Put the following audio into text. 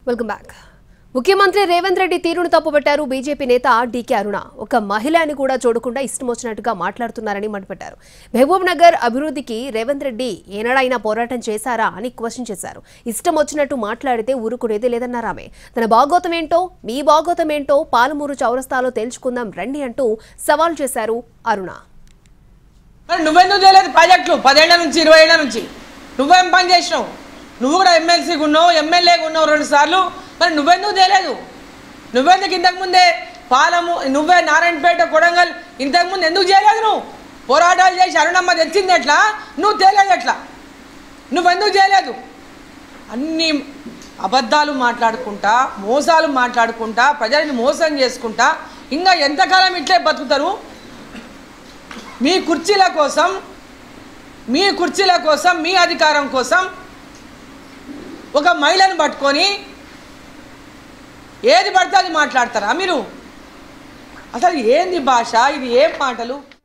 welcome back ముఖ్యమంత్రి రేవంత్ రెడ్డి తీరును తప్పుపట్టారు BJP నేత డీకే అరుణ ఒక మహిళ అని కూడా చూడకుండా ఇష్టం వచ్చినట్టుగా మాట్లాడుతున్నారని మండిపడ్డారు మహబూబ్ నగర్ అభివృద్ధికి రేవంత్ రెడ్డి ఏనాడైనా పోరాటం చేశారా అని క్వశ్చన్ చేశారు ఇష్టం వచ్చినట్టు మాట్లాడితే ఊరుకునేది లేదన్నారు ఆమె తన బాగోతం ఏంటో మీ బాగోతం ఏంటో పాలమూరు చౌరస్తాలో తేల్చుకుందాం రండి అంటూ సవాల్ చేశారు అరుణ మరి నువ్వెందుకు చేయలేదు ప్రాజెక్టులు పదేళ్ల నుంచి ఇరవై ఏళ్ల నుంచి నువ్వేం పని చేసినావు నువ్వు కూడా ఎమ్మెల్సీగా ఉన్నావు ఎమ్మెల్యేగా ఉన్నావు రెండు సార్లు మరి నువ్వెందుకు చేయలేదు నువ్వెందుకు ఇంతకుముందే పాలము నువ్వే నారాయణపేట కొడంగల్ ఇంతకుముందు ఎందుకు చేయలేదు నువ్వు పోరాటాలు చేసి అరుణమ్మ తెచ్చింది ఎట్లా నువ్వు తేలేదు ఎట్లా నువ్వెందుకు చేయలేదు అన్ని అబద్ధాలు మాట్లాడుకుంటా మోసాలు మాట్లాడుకుంటా ప్రజల్ని మోసం చేసుకుంటా ఇంకా ఎంతకాలం ఇట్లే బతుకుతారు మీ కుర్చీల కోసం మీ కుర్చీల కోసం మీ అధికారం కోసం ఒక మహిళను పట్టుకొని ఏది పడితే అది మాట్లాడతారా మీరు అసలు ఏంది భాష ఇది ఏం మాటలు